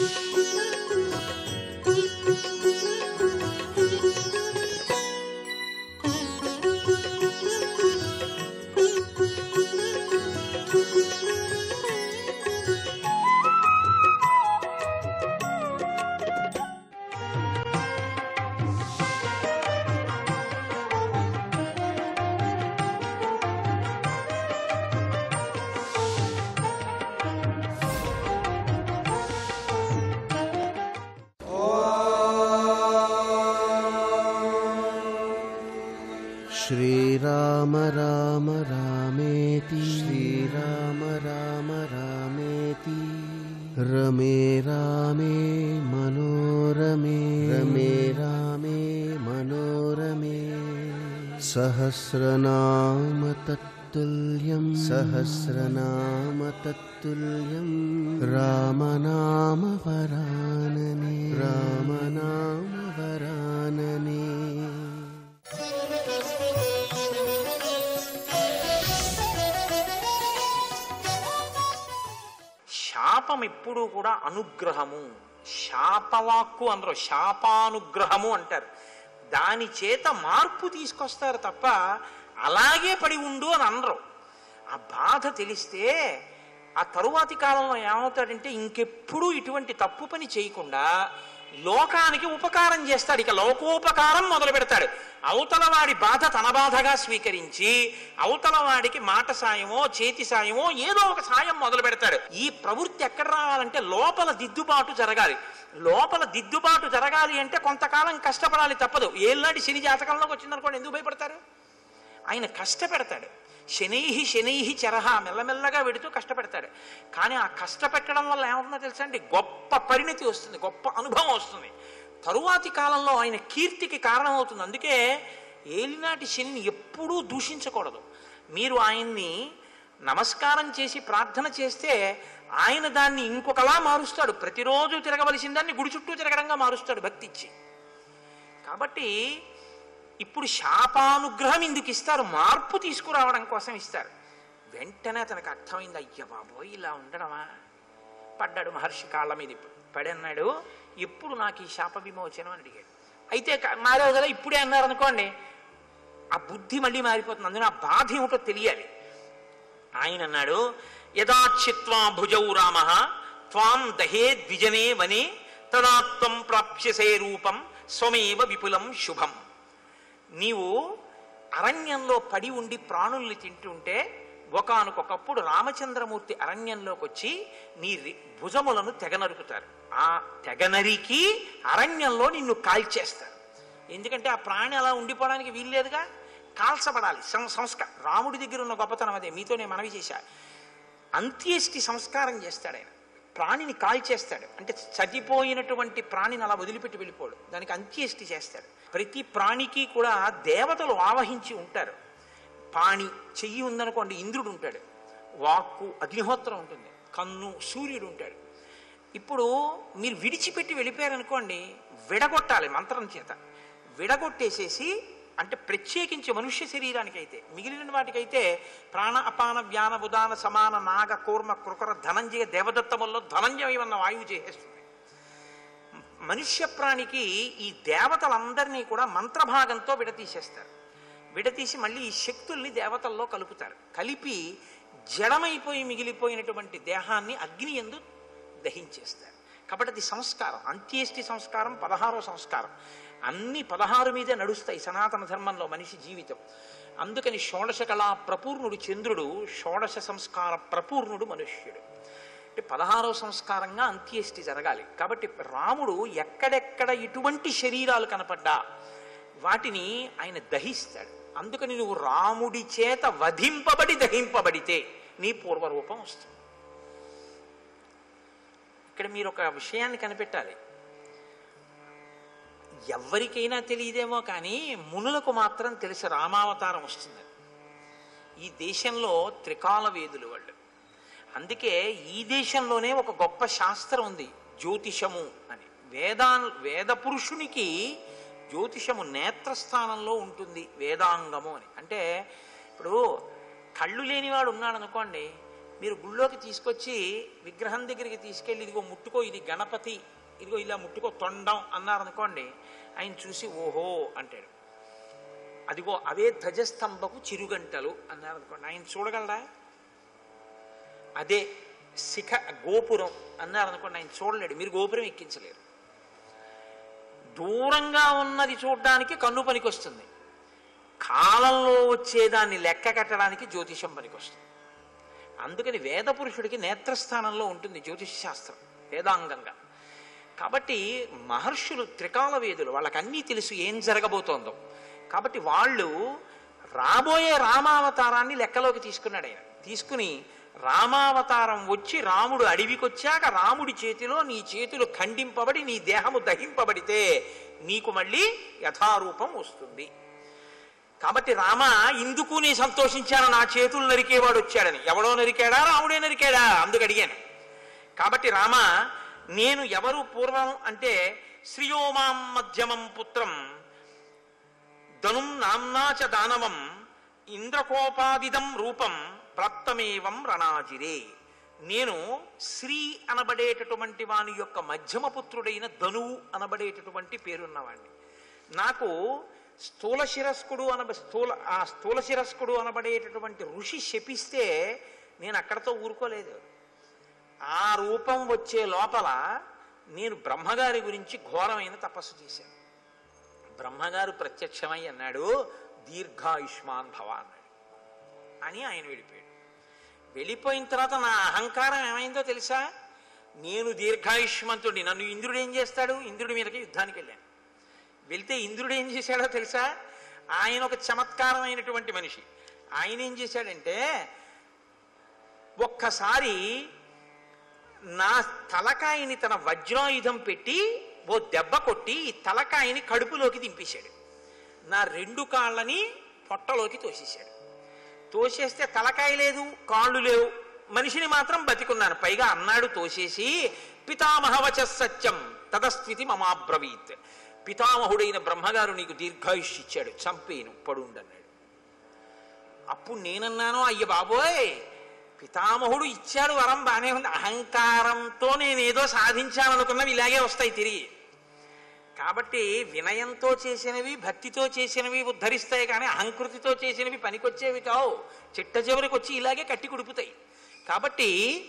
श्रीराम राम रामेति श्रीराम राम रामेति रमे रामे मनोरमे रमे रामे मनोरमे सहस्रनाम तत्तुल्यं सहस्रनाम तत्तुल्यं रामनाम वरानने रामनाम वरानने శాపం ఎప్పుడూ కూడా అనుగ్రహము శాపవాక్కు అందరూ శాపానుగ్రహము అంటారు దాని చేత మార్పు తీసుకొస్తారు తప్ప అలాగే పడి ఉండు అని అనరు ఆ బాధ తెలిస్తే ఆ తరువాతి కాలంలో ఏమవుతాడంటే ఇంకెప్పుడు ఇటువంటి తప్పు పని చేయకుండా లోకానికి ఉపకారం చేస్తాడు ఇక లోకోపకారం మొదలు పెడతాడు అవతల వాడి బాధ తన బాధగా స్వీకరించి అవతల వాడికి మాట సాయమో చేతి సాయమో ఏదో ఒక సాయం మొదలు పెడతాడు ఈ ప్రవృత్తి ఎక్కడ రావాలంటే లోపల దిద్దుబాటు జరగాలి లోపల దిద్దుబాటు జరగాలి అంటే కొంతకాలం కష్టపడాలి తప్పదు ఏళ్ళనాటి శని జాతకంలోకి వచ్చిందనుకోండి ఎందుకు భయపడతారు ఆయన కష్టపెడతాడు శనైహి శనైహి చెరహ మెల్లమెల్లగా వెడుతూ కష్టపెడతాడు కానీ ఆ కష్టపెట్టడం వల్ల ఏమవుతుందో తెలుసా అండి గొప్ప పరిణతి వస్తుంది గొప్ప అనుభవం వస్తుంది తరువాతి కాలంలో ఆయన కీర్తికి కారణమవుతుంది అందుకే ఏలినాటి శనిని ఎప్పుడూ దూషించకూడదు మీరు ఆయన్ని నమస్కారం చేసి ప్రార్థన చేస్తే ఆయన దాన్ని ఇంకొకలా మారుస్తాడు ప్రతిరోజు తిరగవలసిన దాన్ని గుడి చుట్టూ తిరగడంగా మారుస్తాడు భక్తి ఇచ్చి కాబట్టి ఇప్పుడు శాపానుగ్రహం ఎందుకు ఇస్తారు మార్పు తీసుకురావడం కోసం ఇస్తారు వెంటనే అతనికి అర్థమైంది అయ్య బాబోయ్ ఇలా ఉండడమా పడ్డాడు మహర్షి కాళ్ళ మీద ఇప్పుడు పడన్నాడు ఎప్పుడు నాకు ఈ శాప విమోచనం అని అడిగాడు అయితే క- మారావు కదా ఇప్పుడే అన్నారు అనుకోండి ఆ బుద్ధి మళ్ళీ మారిపోతుంది అందులో ఆ బాధ ఏమిటో తెలియాలి ఆయన అన్నాడు యథాచిత్వా భుజౌ రామ త్వాం దహే ద్విజనే వనే తదాత్వం ప్రాప్స్యసే రూపం స్వమేవ విపులం శుభం నీవు అరణ్యంలో పడి ఉండి ప్రాణుల్ని తింటుంటే ఒకానొకప్పుడు రామచంద్రమూర్తి అరణ్యంలోకి వచ్చి నీ రి- భుజములను తెగనరుకుతారు ఆ తెగనరికి అరణ్యంలో నిన్ను కాల్చేస్తారు ఎందుకంటే ఆ ప్రాణి అలా ఉండిపోవడానికి వీల్లేదుగా కాల్చబడాలి సం సంస్కారం రాముడి దగ్గర ఉన్న గొప్పతనం అదే మీతో నేను మనవి చేశా అంత్యేష్టి సంస్కారం చేస్తాడు ఆయన ప్రాణిని కాల్చేస్తాడు అంటే చనిపోయినటువంటి ప్రాణిని అలా వదిలిపెట్టి వెళ్ళిపోడు దానికి అంత్యేష్టి చేస్తాడు ప్రతి ప్రాణికి కూడా దేవతలు ఆవహించి ఉంటారు పాణి చెయ్యి ఉందనుకోండి ఇంద్రుడు ఉంటాడు వాక్కు అగ్నిహోత్రం ఉంటుంది కన్ను సూర్యుడు ఉంటాడు ఇప్పుడు మీరు విడిచిపెట్టి వెళ్ళిపోయారనుకోండి విడగొట్టాలి మంత్రం చేత విడగొట్టేసేసి అంటే ప్రత్యేకించి మనుష్య శరీరానికి అయితే మిగిలిన వాటికైతే ప్రాణ అపాన వ్యాన ఉదాన సమాన నాగ కూర్మ కృకర ధనంజయ దేవదత్తముల్లో ధనంజయం అన్న వాయువు చేసేస్తుంది మనుష్య ప్రాణికి ఈ దేవతలందరినీ కూడా మంత్రభాగంతో విడతీసేస్తారు విడతీసి మళ్ళీ ఈ శక్తుల్ని దేవతల్లో కలుపుతారు కలిపి జడమైపోయి మిగిలిపోయినటువంటి దేహాన్ని అగ్ని ఎందు దహించేస్తారు కాబట్టి అది సంస్కారం అంత్యేష్టి సంస్కారం పదహారో సంస్కారం అన్ని పదహారు మీదే నడుస్తాయి సనాతన ధర్మంలో మనిషి జీవితం అందుకని షోడశ కళా ప్రపూర్ణుడు చంద్రుడు షోడశ సంస్కార ప్రపూర్ణుడు మనుష్యుడు అంటే పదహారో సంస్కారంగా అంత్యేష్టి జరగాలి కాబట్టి రాముడు ఎక్కడెక్కడ ఇటువంటి శరీరాలు కనపడ్డా వాటిని ఆయన దహిస్తాడు అందుకని నువ్వు రాముడి చేత వధింపబడి దహింపబడితే నీ పూర్వరూపం వస్తుంది ఇక్కడ మీరు ఒక విషయాన్ని కనిపెట్టాలి ఎవరికైనా తెలియదేమో కానీ మునులకు మాత్రం తెలిసి రామావతారం వస్తుంది ఈ దేశంలో త్రికాల వేదులు వాళ్ళు అందుకే ఈ దేశంలోనే ఒక గొప్ప శాస్త్రం ఉంది జ్యోతిషము అని వేదా వేద పురుషునికి జ్యోతిషము నేత్రస్థానంలో ఉంటుంది వేదాంగము అని అంటే ఇప్పుడు కళ్ళు లేనివాడు ఉన్నాడు అనుకోండి మీరు గుళ్ళోకి తీసుకొచ్చి విగ్రహం దగ్గరికి తీసుకెళ్ళి ఇదిగో ముట్టుకో ఇది గణపతి ఇదిగో ఇలా ముట్టుకో తొండం అన్నారనుకోండి ఆయన చూసి ఓహో అంటాడు అదిగో అవే ధ్వజస్తంభపు చిరుగంటలు అన్నారనుకోండి ఆయన చూడగలరా అదే శిఖ గోపురం అన్నారనుకోండి ఆయన చూడలేడు మీరు గోపురం ఎక్కించలేరు దూరంగా ఉన్నది చూడడానికి కన్ను పనికొస్తుంది కాలంలో వచ్చేదాన్ని లెక్క కట్టడానికి జ్యోతిషం పనికొస్తుంది అందుకని వేద పురుషుడికి నేత్రస్థానంలో ఉంటుంది జ్యోతిష శాస్త్రం వేదాంగంగా కాబట్టి మహర్షులు త్రికాల వేదులు వాళ్ళకి అన్నీ తెలుసు ఏం జరగబోతోందో కాబట్టి వాళ్ళు రాబోయే రామావతారాన్ని లెక్కలోకి తీసుకున్నాడు ఆయన తీసుకుని రామావతారం వచ్చి రాముడు అడవికొచ్చాక రాముడి చేతిలో నీ చేతులు ఖండింపబడి నీ దేహము దహింపబడితే నీకు మళ్ళీ యథారూపం వస్తుంది కాబట్టి రామ ఇందుకు నీ సంతోషించాను నా చేతులు నరికేవాడు వచ్చాడని ఎవడో నరికాడా రాముడే నరికాడా అందుకు అడిగాను కాబట్టి రామ నేను ఎవరు పూర్వం అంటే శ్రియోమాం మధ్యమం పుత్రం ధనుం నామ్నాచ దానవం ఇంద్రకోపాదిదం రూపం ప్రాప్తమేవం రణాజిరే నేను శ్రీ అనబడేటటువంటి వాని యొక్క మధ్యమ పుత్రుడైన ధనువు అనబడేటటువంటి పేరున్నవాణ్ణి నాకు స్థూల శిరస్కుడు అనబ స్థూల ఆ స్థూల శిరస్కుడు అనబడేటటువంటి ఋషి శపిస్తే నేను అక్కడతో ఊరుకోలేదు ఆ రూపం వచ్చే లోపల నేను బ్రహ్మగారి గురించి ఘోరమైన తపస్సు చేశాను బ్రహ్మగారు ప్రత్యక్షమై అన్నాడు దీర్ఘాయుష్మాన్ భవ అన్నాడు అని ఆయన వెళ్ళిపోయాడు వెళ్ళిపోయిన తర్వాత నా అహంకారం ఏమైందో తెలుసా నేను దీర్ఘాయుష్మంతుడి నన్ను ఇంద్రుడు ఏం చేస్తాడు ఇంద్రుడి మీదకి యుద్ధానికి వెళ్ళాను వెళ్తే ఇంద్రుడు ఏం చేశాడో తెలుసా ఆయన ఒక చమత్కారమైనటువంటి మనిషి ఆయన ఏం చేశాడంటే ఒక్కసారి నా తలకాయని తన వజ్రాయుధం పెట్టి ఓ దెబ్బ కొట్టి ఈ తలకాయని కడుపులోకి దింపేశాడు నా రెండు కాళ్ళని పొట్టలోకి తోసేశాడు తోసేస్తే తలకాయ లేదు కాళ్ళు లేవు మనిషిని మాత్రం బతికున్నాను పైగా అన్నాడు తోసేసి పితామహవచ సత్యం తదస్థితి మమాబ్రవీత్ పితామహుడైన బ్రహ్మగారు నీకు దీర్ఘాయుష్ ఇచ్చాడు చంపేను పడుండన్నాడు అప్పుడు నేనన్నాను అయ్య బాబోయ్ పితామహుడు ఇచ్చాడు వరం బానే ఉంది అహంకారంతో నేనేదో సాధించాలనుకున్నవి ఇలాగే వస్తాయి తిరిగి కాబట్టి వినయంతో చేసినవి భక్తితో చేసినవి ఉద్ధరిస్తాయి కానీ అహంకృతితో చేసినవి పనికొచ్చేవి కావు చిట్ట చివరికి వచ్చి ఇలాగే కట్టి కుడుపుతాయి కాబట్టి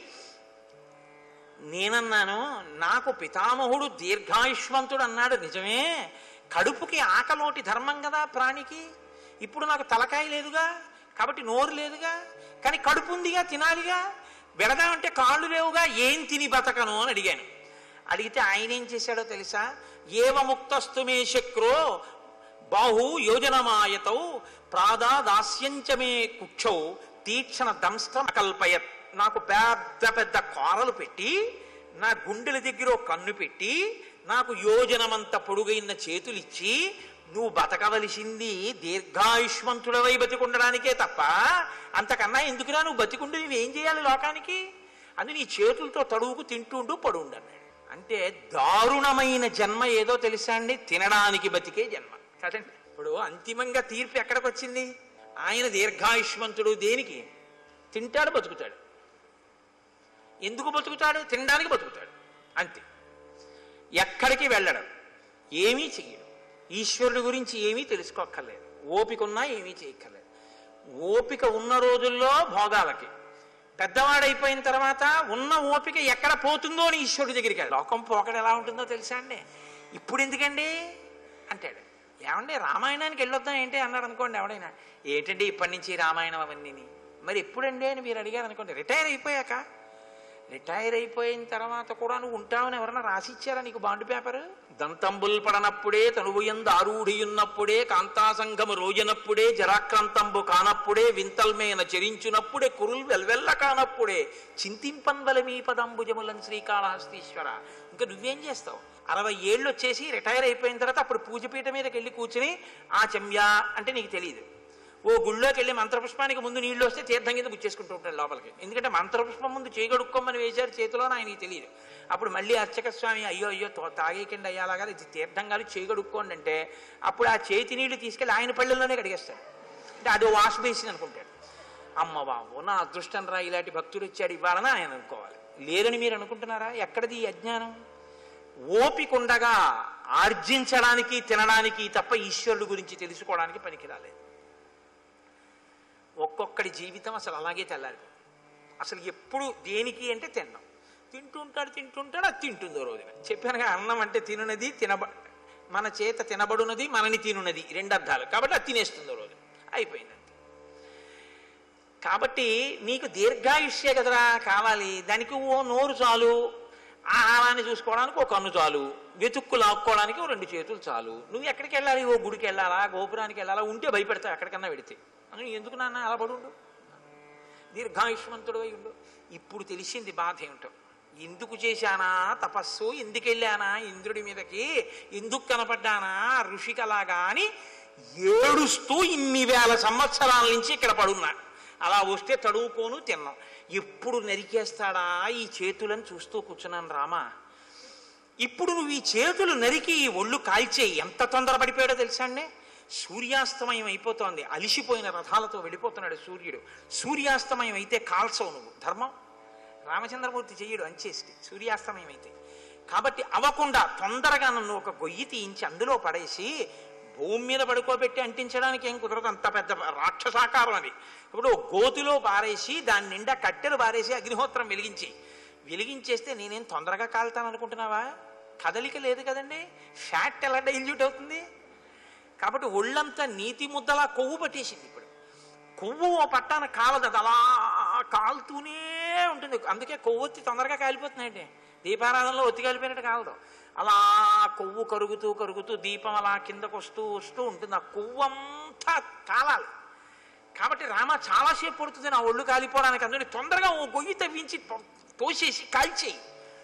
నేనన్నాను నాకు పితామహుడు దీర్ఘాయుష్మంతుడు అన్నాడు నిజమే కడుపుకి ఆకలోటి ధర్మం కదా ప్రాణికి ఇప్పుడు నాకు తలకాయ లేదుగా కాబట్టి నోరు లేదుగా కానీ కడుపు ఉందిగా తినాలిగా వెడదామంటే కాళ్ళు లేవుగా ఏం తిని బతకను అని అడిగాను అడిగితే ఆయన ఏం చేశాడో తెలుసా ఏవముక్తస్తు మే శక్రో బాహు యోజనమాయతౌ ప్రాదా దాస్యంచమే కుక్షౌ తీక్షణ దంస్త్రం కల్పయత్ నాకు పెద్ద పెద్ద కోరలు పెట్టి నా గుండెల దగ్గర ఒక కన్ను పెట్టి నాకు యోజనమంత పొడుగైన చేతులిచ్చి నువ్వు బతకవలసింది దీర్ఘాయుష్మంతుడవై బతికుండడానికే తప్ప అంతకన్నా ఎందుకురా నువ్వు బతికుండు నువ్వేం చేయాలి లోకానికి అది నీ చేతులతో తడువుకు తింటుండు పడుండు అన్నాడు అంటే దారుణమైన జన్మ ఏదో తెలుసా అండి తినడానికి బతికే జన్మ కదండి ఇప్పుడు అంతిమంగా తీర్పు ఎక్కడికి వచ్చింది ఆయన దీర్ఘాయుష్మంతుడు దేనికి తింటాడు బతుకుతాడు ఎందుకు బతుకుతాడు తినడానికి బతుకుతాడు అంతే ఎక్కడికి వెళ్ళడం ఏమీ చెయ్యడు ఈశ్వరుడి గురించి ఏమీ తెలుసుకోక్కర్లేదు ఓపిక ఉన్నా ఏమీ చేయక్కర్లేదు ఓపిక ఉన్న రోజుల్లో భోగాలకి పెద్దవాడైపోయిన తర్వాత ఉన్న ఓపిక ఎక్కడ పోతుందో అని ఈశ్వరుడి దగ్గరికి వెళ్ళాలి. లోకం పోకడ ఎలా ఉంటుందో తెలుసా అండి ఇప్పుడు ఎందుకండి అంటాడు ఏమండి రామాయణానికి వెళ్ళొద్దాం ఏంటి అన్నాడు అనుకోండి ఎవడైనా ఏంటండి ఇప్పటి నుంచి రామాయణం అవన్నీ మరి ఎప్పుడండి అని మీరు అడిగారు అనుకోండి రిటైర్ అయిపోయాక రిటైర్ అయిపోయిన తర్వాత కూడా నువ్వు ఉంటావని ఎవరైనా రాసిచ్చారా నీకు బాండ్ పేపర్ దంతంబుల్ పడనప్పుడే తనువుయందు ఆరూఢియున్నప్పుడే కాంతాసంగము రోజనప్పుడే జరాక్రాంతంబు కానప్పుడే వింతల్మేన చెరించునప్పుడే కురుల్ వెల్వెల్ల కానప్పుడే చింతింపన్వల మీ పదంబుజములను శ్రీకాళహస్తీశ్వర ఇంకా నువ్వేం చేస్తావు అరవై ఏళ్ళు వచ్చేసి రిటైర్ అయిపోయిన తర్వాత అప్పుడు పూజపీఠ మీదకి వెళ్ళి కూర్చుని ఆ చెమ్యా అంటే నీకు తెలియదు ఓ గుళ్ళోకి వెళ్ళి మంత్రపుష్పానికి ముందు నీళ్లు వస్తే తీర్థం కింద గుచ్చేసుకుంటూ ఉంటాడు లోపలికి ఎందుకంటే మంత్రపుష్పం ముందు చేయగడుక్కోమని వేశారు చేతిలో ఆయనకి తెలియదు అప్పుడు మళ్ళీ అర్చక స్వామి అయ్యో అయ్యో తో- తాగేకండి అయ్యాలాగా ఇది తీర్థం కాదు చేయగడుక్కోండి అంటే అప్పుడు ఆ చేతి నీళ్లు తీసుకెళ్ళి ఆయన పళ్ళల్లోనే కడిగేస్తాడు అంటే అదో వాష్ బేసిన్ అనుకుంటాడు అమ్మ బాబు నా అదృష్టం రా ఇలాంటి భక్తుడు వచ్చాడు ఇవ్వాలని ఆయన అనుకోవాలి లేరని మీరు అనుకుంటున్నారా ఎక్కడిది ఈ అజ్ఞానం ఓపిక ఉండగా ఆర్జించడానికి తినడానికి తప్ప ఈశ్వరుడు గురించి తెలుసుకోవడానికి పనికి రాలేదు ఒక్కొక్కడి జీవితం అసలు అలాగే తెల్లారిపోతుంది అసలు ఎప్పుడు దేనికి అంటే తిన్నాం తింటుంటాడు తింటుంటాడు అది తింటుందో రోజున చెప్పానుగా అన్నం అంటే తినునది తినబ మన చేత తినబడునది మనని తినునది రెండు అర్థాలు కాబట్టి అది తినేస్తుందో రోజు అయిపోయింది అంతే. కాబట్టి నీకు దీర్ఘాయుష్యే కదరా కావాలి దానికి ఓ నోరు చాలు ఆహారాన్ని చూసుకోవడానికి ఒక కన్ను చాలు వెతుక్కు లాక్కోవడానికి ఓ రెండు చేతులు చాలు నువ్వు ఎక్కడికి వెళ్ళాలి ఓ గుడికి వెళ్ళాలా గోపురానికి వెళ్ళాలా ఉంటే భయపెడతావు ఎక్కడికన్నా వెడితే అని ఎందుకు నాన్న అలా పడుండు దీర్ఘాయుష్మంతుడు అయి ఉండు ఇప్పుడు తెలిసింది బాధ ఏమిటో ఎందుకు చేశానా తపస్సు ఎందుకు వెళ్ళానా ఇంద్రుడి మీదకి ఎందుకు కనపడ్డానా ఋషికలాగా అని ఏడుస్తూ ఇన్ని వేల సంవత్సరాల నుంచి ఇక్కడ పడున్నా అలా వస్తే తడువుకోను తిన్నాం ఎప్పుడు నరికేస్తాడా ఈ చేతులను చూస్తూ కూర్చున్నాను రామా ఇప్పుడు నువ్వు ఈ చేతులు నరికి ఈ ఒళ్ళు కాల్చేయి ఎంత తొందరపడిపోయాడో తెలుసా అండి సూర్యాస్తమయం అయిపోతోంది అలిసిపోయిన రథాలతో వెళ్ళిపోతున్నాడు సూర్యుడు సూర్యాస్తమయం అయితే కాల్చవు నువ్వు ధర్మం రామచంద్రమూర్తి చెయ్యడు అంచేసి సూర్యాస్తమయం అయితే కాబట్టి అవ్వకుండా తొందరగా నన్ను ఒక గొయ్యి తీయించి అందులో పడేసి భూమి మీద పడుకోబెట్టి అంటించడానికి ఏం కుదరదు అంత పెద్ద రాక్షసాకారం అది ఇప్పుడు ఓ గోతిలో పారేసి దాని నిండా కట్టెలు పారేసి అగ్నిహోత్రం వెలిగించి వెలిగించేస్తే నేనేం తొందరగా కాలుతాను అనుకుంటున్నావా కదలిక లేదు కదండి ఫ్యాట్ ఎలా డైల్యూట్ అవుతుంది కాబట్టి ఒళ్ళంతా నీతి ముద్దలా కొవ్వు పట్టేసింది ఇప్పుడు కొవ్వు ఓ పట్టాన కాలదు అది అలా కాలుతూనే ఉంటుంది అందుకే కొవ్వొత్తి తొందరగా కాలిపోతున్నాయండి దీపారాధనలో ఒత్తి కాలిపోయినట్టు కాలదు అలా కొవ్వు కరుగుతూ కరుగుతూ దీపం అలా కిందకు వస్తూ వస్తూ ఉంటుంది ఆ కొవ్వు అంతా కాలాలి కాబట్టి రామ చాలాసేపు పడుతుంది నా ఒళ్ళు కాలిపోవడానికి అందుకని తొందరగా ఓ గొయ్యి తవ్వించి తో- తోసేసి కాల్చేయి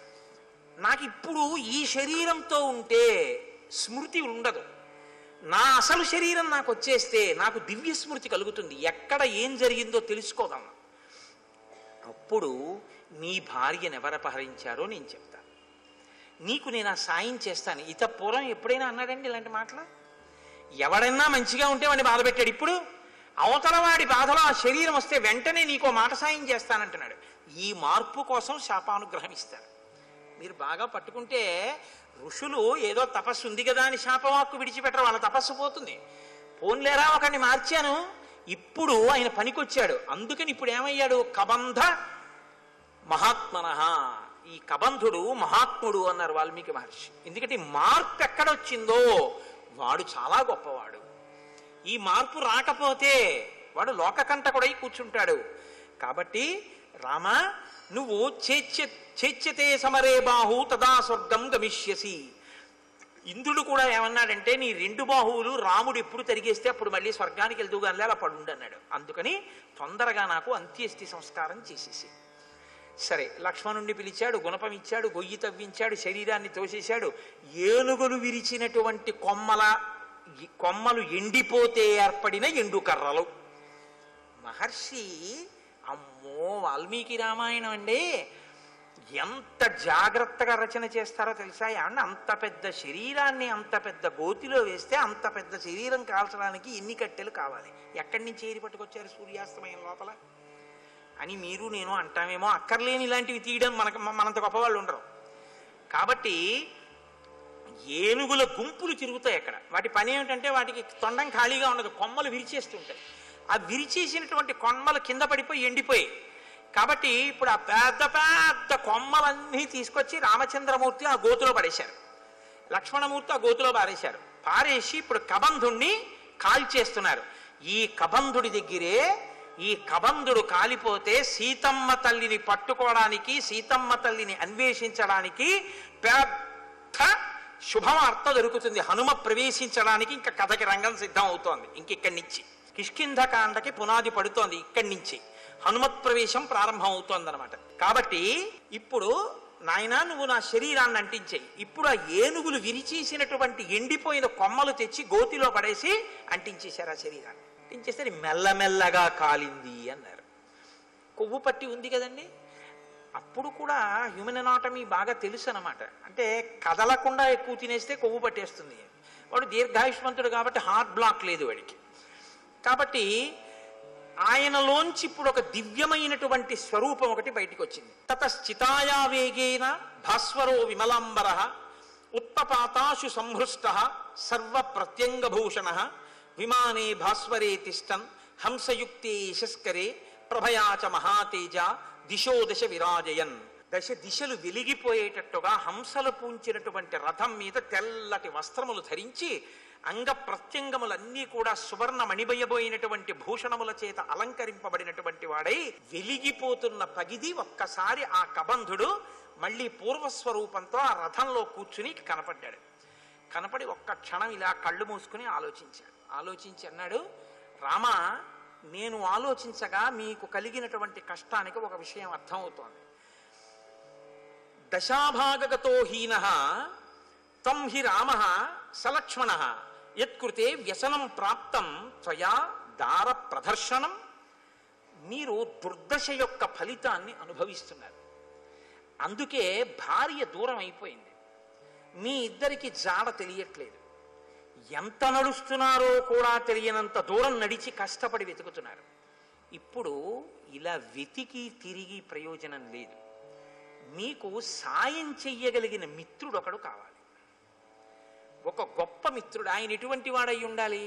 నాకు ఇప్పుడు ఈ శరీరంతో ఉంటే స్మృతి ఉండదు నా అసలు శరీరం నాకు వచ్చేస్తే నాకు దివ్య స్మృతి కలుగుతుంది ఎక్కడ ఏం జరిగిందో తెలుసుకోగలను అప్పుడు నీ భార్యను ఎవరు అపహరించారో నేను చెప్తాను నీకు నేను ఆ సాయం చేస్తాను ఇత పూర్వం ఎప్పుడైనా అన్నాడండి ఇలాంటి మాటలు ఎవడన్నా మంచిగా ఉంటే వాడిని బాధ పెట్టాడు ఇప్పుడు అవతల వాడి బాధలో ఆ శరీరం వస్తే వెంటనే నీకో మాట సాయం చేస్తానంటున్నాడు ఈ మార్పు కోసం శాపానుగ్రహం ఇస్తారు మీరు బాగా పట్టుకుంటే ఋషులు ఏదో తపస్సు ఉంది కదా అని శాపవాక్కు విడిచిపెట్టరు వాళ్ళ తపస్సు పోతుంది పోన్లేరా ఒకడిని మార్చాను ఇప్పుడు ఆయన పనికొచ్చాడు అందుకని ఇప్పుడు ఏమయ్యాడు కబంధ మహాత్మన ఈ కబంధుడు మహాత్ముడు అన్నారు వాల్మీకి మహర్షి ఎందుకంటే ఈ మార్పు ఎక్కడొచ్చిందో వాడు చాలా గొప్పవాడు ఈ మార్పు రాకపోతే వాడు లోకకంటకుడై కూర్చుంటాడు కాబట్టి రామ నువ్వు చేచ్య చేచ్యతే సమరే బాహు తదా స్వర్గం గమిష్యసి ఇంద్రుడు కూడా ఏమన్నాడంటే నీ రెండు బాహువులు రాముడు ఎప్పుడు తరిగేస్తే అప్పుడు మళ్ళీ స్వర్గానికి వెళ్తూ కానీ అలా పడుండు అన్నాడు అందుకని తొందరగా నాకు అంత్యేష్టి సంస్కారం చేసేసి సరే లక్ష్మణుణ్ణి పిలిచాడు గుణపం ఇచ్చాడు గొయ్యి తవ్వించాడు శరీరాన్ని తోసేశాడు ఏనుగులు విరిచినటువంటి కొమ్మల కొమ్మలు ఎండిపోతే ఏర్పడిన ఎండు కర్రలు మహర్షి అమ్మో వాల్మీకి రామాయణం అండి ఎంత జాగ్రత్తగా రచన చేస్తారో తెలుసా ఏమన్నా అంత పెద్ద శరీరాన్ని అంత పెద్ద గోతిలో వేస్తే అంత పెద్ద శరీరం కాల్చడానికి ఎన్ని కట్టెలు కావాలి ఎక్కడి నుంచి ఏరి పట్టుకొచ్చారు సూర్యాస్తమయం లోపల అని మీరు నేను అంటామేమో అక్కర్లేని ఇలాంటివి తీయడం మనకు మనంత గొప్పవాళ్ళు ఉండరు కాబట్టి ఏనుగుల గుంపులు తిరుగుతాయి అక్కడ వాటి పని ఏమిటంటే వాటికి తొండం ఖాళీగా ఉండదు కొమ్మలు విరిచేస్తుంటాయి ఆ విరిచేసినటువంటి కొమ్మలు కింద పడిపోయి ఎండిపోయి కాబట్టి ఇప్పుడు ఆ పెద్ద పెద్ద కొమ్మలన్నీ తీసుకొచ్చి రామచంద్రమూర్తి ఆ గోతులో పడేశారు లక్ష్మణమూర్తి ఆ గోతులో పారేశారు పారేసి ఇప్పుడు కబంధుణ్ణి కాల్చేస్తున్నారు ఈ కబంధుడి దగ్గరే ఈ కబంధుడు కాలిపోతే సీతమ్మ తల్లిని పట్టుకోవడానికి సీతమ్మ తల్లిని అన్వేషించడానికి పెద్ద శుభవార్త దొరుకుతుంది హనుమ ప్రవేశించడానికి ఇంకా కథకి రంగం సిద్ధం అవుతోంది ఇంక ఇక్కడి నుంచి కిష్కింధకాండకి పునాది పడుతోంది ఇక్కడి నుంచి హనుమత్ ప్రవేశం ప్రారంభం అవుతోంది అనమాట కాబట్టి ఇప్పుడు నాయన నువ్వు నా శరీరాన్ని అంటించేయి ఇప్పుడు ఆ ఏనుగులు విరిచేసినటువంటి ఎండిపోయిన కొమ్మలు తెచ్చి గోతిలో పడేసి అంటించేశారు ఆ శరీరాన్ని అంటించేస్తే అది మెల్లమెల్లగా కాలింది అన్నారు కొవ్వు పట్టి ఉంది కదండి అప్పుడు కూడా హ్యూమన్ అనాటమీ బాగా తెలుసు అనమాట అంటే కదలకుండా ఎక్కువ తినేస్తే కొవ్వు పట్టేస్తుంది వాడు దీర్ఘాయుష్మంతుడు కాబట్టి హార్ట్ బ్లాక్ లేదు వాడికి కాబట్టి ఆయనలోంచి ఇప్పుడు ఒక దివ్యమైనటువంటి స్వరూపం ఒకటి బయటికి వచ్చింది తతశ్చితాయా వేగేన భాస్వరో విమలాంబర ఉత్పపాతాశు సంహృష్ట సర్వ ప్రత్యంగభూషణ విమానే భాస్వరే తిష్టన్ హంసయుక్తే యశస్కరే ప్రభయాచ మహాతేజ దిశో దశ విరాజయన్ దశ దిశలు వెలిగిపోయేటట్టుగా హంసలు పూంచినటువంటి రథం మీద తెల్లటి వస్త్రములు ధరించి అంగ ప్రత్యంగములన్నీ కూడా సువర్ణ మణిబయబోయినటువంటి భూషణముల చేత అలంకరింపబడినటువంటి వాడై వెలిగిపోతున్న పగిది ఒక్కసారి ఆ కబంధుడు మళ్ళీ పూర్వస్వరూపంతో ఆ రథంలో కూర్చుని కనపడ్డాడు కనపడి ఒక్క క్షణం ఇలా కళ్ళు మూసుకుని ఆలోచించాడు ఆలోచించి అన్నాడు రామా నేను ఆలోచించగా మీకు కలిగినటువంటి కష్టానికి ఒక విషయం అర్థమవుతోంది దశాభాగగతో హీన తం హి రామ సలక్ష్మణ యత్కృతే వ్యసనం ప్రాప్తం త్వయా దార ప్రదర్శనం మీరు దుర్దశ యొక్క ఫలితాన్ని అనుభవిస్తున్నారు అందుకే భార్య దూరం అయిపోయింది మీ ఇద్దరికి జాడ తెలియట్లేదు ఎంత నడుస్తున్నారో కూడా తెలియనంత దూరం నడిచి కష్టపడి వెతుకుతున్నారు ఇప్పుడు ఇలా వెతికి తిరిగి ప్రయోజనం లేదు మీకు సాయం చెయ్యగలిగిన మిత్రుడు ఒకడు కావాలి ఒక గొప్ప మిత్రుడు ఆయన ఎటువంటి వాడై ఉండాలి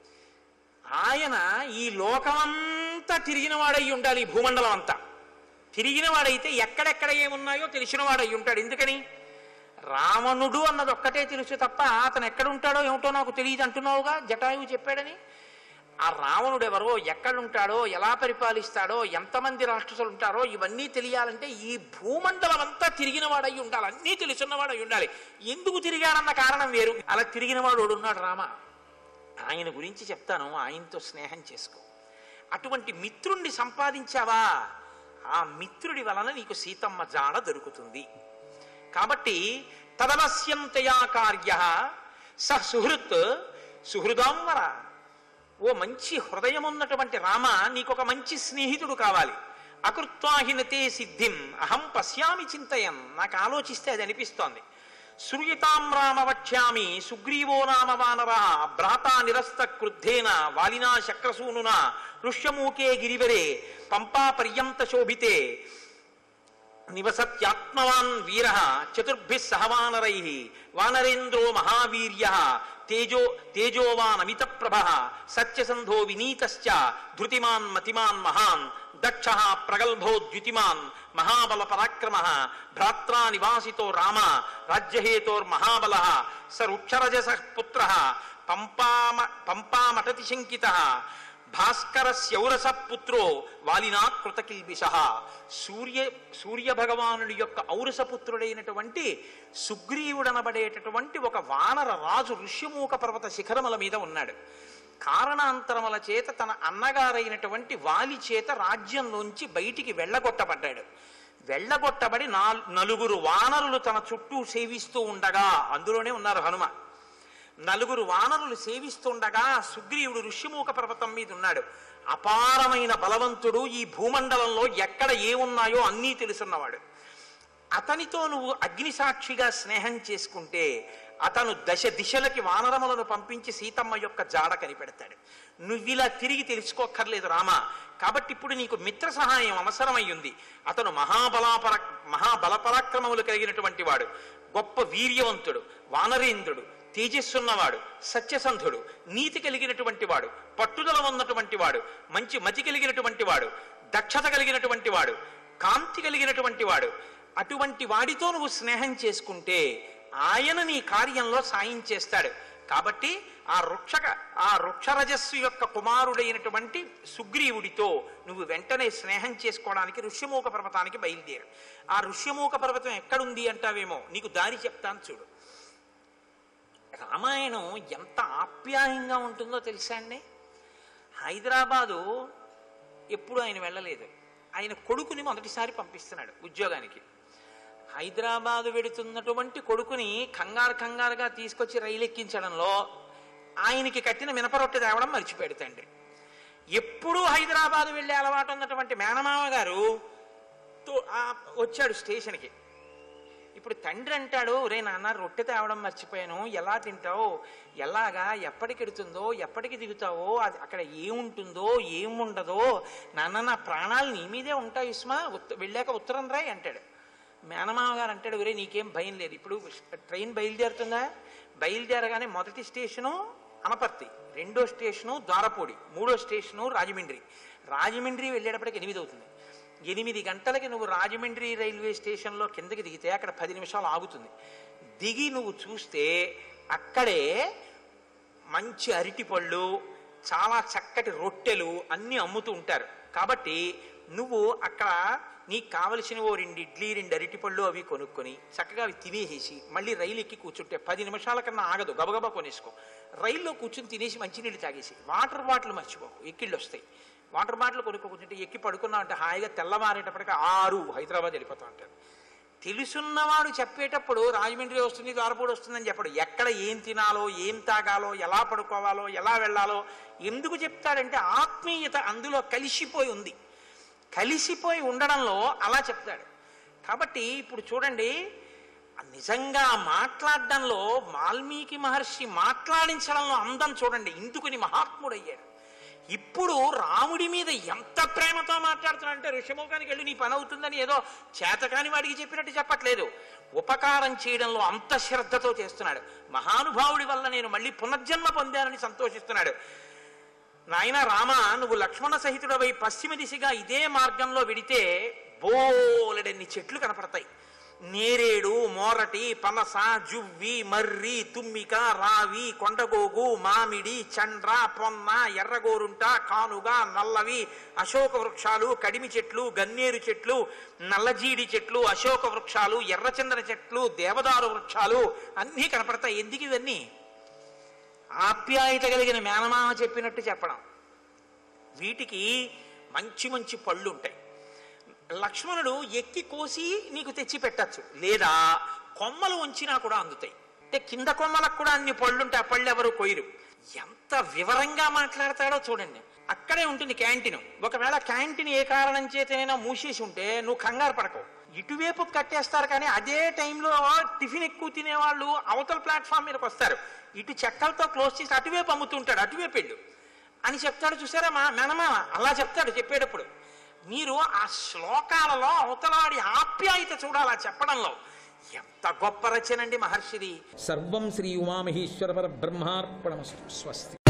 ఆయన ఈ లోకమంతా తిరిగిన వాడై ఉండాలి ఈ భూమండలం అంతా తిరిగిన వాడైతే ఎక్కడెక్కడ ఏమున్నాయో తెలిసిన వాడై ఉంటాడు ఎందుకని రావణుడు అన్నది ఒక్కటే తెలుసు తప్ప అతను ఎక్కడ ఉంటాడో ఏమిటో నాకు తెలియదు అంటున్నావుగా జటాయువు చెప్పాడని ఆ రావణుడు ఎవరో ఎక్కడుంటాడో ఎలా పరిపాలిస్తాడో ఎంతమంది రాక్షసులు ఉంటారో ఇవన్నీ తెలియాలంటే ఈ భూమండలం అంతా తిరిగిన వాడై ఉండాలి అన్నీ తెలుసున్నవాడై ఉండాలి ఎందుకు తిరిగాడన్న కారణం వేరు అలా తిరిగినవాడు వాడు ఉన్నాడు రామ ఆయన గురించి చెప్తాను ఆయనతో స్నేహం చేసుకో అటువంటి మిత్రుణ్ణి సంపాదించావా ఆ మిత్రుడి వలన నీకు సీతమ్మ జాడ దొరుకుతుంది కాబట్టి తదవశ్యంతయా కార్య స సుహృత్ సుహృదాంవర ఓ మంచి హృదయం ఉన్నటువంటి రామ నీకొక మంచి స్నేహితుడు కావాలి అకృత్వాహినతే సిద్ధిం అహం పశ్యామి చింతయన్ నాకు ఆలోచిస్తే అది అనిపిస్తోంది సూర్యతాం రామ వక్ష్యామి సుగ్రీవో నామ వానర భ్రాతా నిరస్త క్రుద్ధేన వాలినా శక్రసూనునా ఋష్యమూకే గిరివరే పంపా పర్యంత శోభితే నివసత్యాత్మవాన్ వీర చతుర్భి సహవానరై వానరేంద్రో మహావీర్య తేజో తేజోవానమిత ప్రభ సత్యసంధో వినీతశ్చ ధృతిమాన్ మతిమాన్ మహాన్ దక్ష ప్రగల్భో ద్యుతిమాన్ మహాబల పరాక్రమ భ్రాత్రా నివాసితో రామ రాజ్యహేతోర్మహాబల స రుక్షరజస పుత్ర పంపామ పంపామటతి శంకిత భాస్కర శౌరస పుత్రో వాలినా కృతకిల్బిష సూర్య సూర్య భగవానుడి యొక్క ఔరస పుత్రుడైనటువంటి సుగ్రీవుడనబడేటటువంటి ఒక వానర రాజు ఋష్యమూక పర్వత శిఖరముల మీద ఉన్నాడు కారణాంతరముల చేత తన అన్నగారైనటువంటి వాలి చేత రాజ్యంలోంచి బయటికి వెళ్ళగొట్టబడ్డాడు వెళ్ళగొట్టబడి నాల్- నలుగురు వానరులు తన చుట్టూ సేవిస్తూ ఉండగా అందులోనే ఉన్నారు హనుమ నలుగురు వానరులు సేవిస్తుండగా సుగ్రీవుడు ఋష్యమూక పర్వతం మీద ఉన్నాడు అపారమైన బలవంతుడు ఈ భూమండలంలో ఎక్కడ ఏమున్నాయో అన్నీ తెలుసున్నవాడు అతనితో నువ్వు అగ్నిసాక్షిగా స్నేహం చేసుకుంటే అతను దశ దిశలకి వానరములను పంపించి సీతమ్మ యొక్క జాడ కనిపెడతాడు నువ్విలా తిరిగి తెలుసుకోక్కర్లేదు రామా కాబట్టి ఇప్పుడు నీకు మిత్ర సహాయం అవసరమై ఉంది అతను మహాబలాపర మహాబలపరాక్రమములు కలిగినటువంటి వాడు గొప్ప వీర్యవంతుడు వానరేంద్రుడు తేజస్సున్నవాడు సత్యసంధుడు నీతి కలిగినటువంటి వాడు పట్టుదల ఉన్నటువంటి వాడు మంచి మతి కలిగినటువంటి వాడు దక్షత కలిగినటువంటి వాడు కాంతి కలిగినటువంటి వాడు అటువంటి వాడితో నువ్వు స్నేహం చేసుకుంటే ఆయన నీ కార్యంలో సాయం చేస్తాడు కాబట్టి ఆ వృక్షక ఆ వృక్షరజస్సు యొక్క కుమారుడైనటువంటి సుగ్రీవుడితో నువ్వు వెంటనే స్నేహం చేసుకోవడానికి ఋష్యమూక పర్వతానికి బయలుదేరు ఆ ఋష్యమూక పర్వతం ఎక్కడుంది అంటావేమో నీకు దారి చెప్తాను చూడు రామాయణం ఎంత ఆప్యాయంగా ఉంటుందో తెలుసా అండి హైదరాబాదు ఎప్పుడు ఆయన వెళ్ళలేదు ఆయన కొడుకుని మొదటిసారి పంపిస్తున్నాడు ఉద్యోగానికి హైదరాబాదు వెడుతున్నటువంటి కొడుకుని కంగారు కంగారుగా తీసుకొచ్చి రైలు ఎక్కించడంలో ఆయనకి కట్టిన మినపరొట్టె తేవడం మర్చిపోయాడు తండ్రి ఎప్పుడూ హైదరాబాదు వెళ్ళే అలవాటు ఉన్నటువంటి మేనమామ గారు తో- ఆ వచ్చాడు స్టేషన్కి ఇప్పుడు తండ్రి అంటాడు రే నాన్న రొట్టె తేవడం మర్చిపోయాను ఎలా తింటావు ఎలాగా ఎప్పటికి ఎడుతుందో ఎప్పటికి దిగుతావో అది అక్కడ ఏముంటుందో ఏముండదో నాన్న నా ప్రాణాలు నీ మీదే ఉంటాయి ఇస్మా ఉత్త- వెళ్ళాక ఉత్తరం రాయి అంటాడు మేనమామ గారు అంటాడు ఒరే నీకేం భయం లేదు ఇప్పుడు ట్రైన్ బయలుదేరుతుందా బయలుదేరగానే మొదటి స్టేషను అనపర్తి రెండో స్టేషను ద్వారపూడి మూడో స్టేషను రాజమండ్రి రాజమండ్రి వెళ్ళేటప్పటికి ఎనిమిది అవుతుంది ఎనిమిది గంటలకి నువ్వు రాజమండ్రి రైల్వే స్టేషన్లో కిందకి దిగితే అక్కడ పది నిమిషాలు ఆగుతుంది దిగి నువ్వు చూస్తే అక్కడే మంచి అరటిపళ్ళు చాలా చక్కటి రొట్టెలు అన్నీ అమ్ముతూ ఉంటారు కాబట్టి నువ్వు అక్కడ నీకు కావలసిన ఓ రెండు ఇడ్లీ రెండు అరటిపళ్ళు అవి కొనుక్కొని చక్కగా అవి తినేసేసి మళ్ళీ రైలు ఎక్కి కూర్చుంటే పది నిమిషాల కన్నా ఆగదు గబగబా కొనేసుకో రైల్లో కూర్చుని తినేసి మంచినీళ్ళు తాగేసి వాటర్ బాటిల్ మర్చిపోకు ఎక్కిళ్ళు వస్తాయి వాటర్ బాటిల్ కొనుక్కో కూర్చుంటే ఎక్కి పడుకున్నావు అంటే హాయిగా తెల్లవారేటప్పటికి ఆరు హైదరాబాద్ వెళ్ళిపోతాం అంటారు తెలుసున్నవాడు చెప్పేటప్పుడు రాజమండ్రి వస్తుంది ద్వారపూడి వస్తుందని చెప్పడు ఎక్కడ ఏం తినాలో ఏం తాగాలో ఎలా పడుకోవాలో ఎలా వెళ్ళాలో ఎందుకు చెప్తాడంటే ఆత్మీయత అందులో కలిసిపోయి ఉంది కలిసిపోయి ఉండడంలో అలా చెప్తాడు కాబట్టి ఇప్పుడు చూడండి నిజంగా మాట్లాడడంలో వాల్మీకి మహర్షి మాట్లాడించడంలో అందం చూడండి ఇందుకుని మహాత్ముడయ్యాడు ఇప్పుడు రాముడి మీద ఎంత ప్రేమతో మాట్లాడుతున్నాడంటే ఋషముఖానికి వెళ్ళి నీ పని అవుతుందని ఏదో చేతకాని వాడికి చెప్పినట్టు చెప్పట్లేదు ఉపకారం చేయడంలో అంత శ్రద్ధతో చేస్తున్నాడు మహానుభావుడి వల్ల నేను మళ్ళీ పునర్జన్మ పొందానని సంతోషిస్తున్నాడు నాయన రామ నువ్వు లక్ష్మణ సహితుడవై పశ్చిమ దిశగా ఇదే మార్గంలో వెడితే బోలెడన్ని చెట్లు కనపడతాయి నేరేడు మోరటి పనస జువ్వి మర్రి తుమ్మిక రావి కొండగోగు మామిడి చండ్ర పొన్న ఎర్రగోరుంట కానుగ నల్లవి అశోక వృక్షాలు కడిమి చెట్లు గన్నేరు చెట్లు నల్లజీడి చెట్లు అశోక వృక్షాలు ఎర్రచందన చెట్లు దేవదారు వృక్షాలు అన్నీ కనపడతాయి ఎందుకు ఇవన్నీ ఆప్యాయత కలిగిన మేనమామ చెప్పినట్టు చెప్పడం వీటికి మంచి మంచి పళ్ళు ఉంటాయి లక్ష్మణుడు ఎక్కి కోసి నీకు తెచ్చి పెట్టచ్చు లేదా కొమ్మలు వంచినా కూడా అందుతాయి అంటే కింద కొమ్మలకు కూడా అన్ని పళ్ళుంటాయి ఆ పళ్ళు ఎవరు కొయ్యరు ఎంత వివరంగా మాట్లాడతాడో చూడండి అక్కడే ఉంటుంది క్యాంటీన్ ఒకవేళ క్యాంటీన్ ఏ కారణం చేతనైనా మూసేసి ఉంటే నువ్వు కంగారు పడకవు ఇటువైపు కట్టేస్తారు కానీ అదే టైంలో టిఫిన్ ఎక్కువ తినేవాళ్ళు అవతల ప్లాట్ఫామ్ మీదకి వస్తారు ఇటు చెక్కలతో క్లోజ్ చేసి అటువైపు అమ్ముతుంటాడు అటువైపు వెళ్ళు అని చెప్తాడు చూసారా మా మేనమామ అలా చెప్తాడు చెప్పేటప్పుడు మీరు ఆ శ్లోకాలలో అవతలవాడి ఆప్యాయత చూడాలా చెప్పడంలో ఎంత గొప్ప రచనండి మహర్షిది సర్వం శ్రీ ఉమామహేశ్వర పర బ్రహ్మార్పణమస్తు స్వస్తి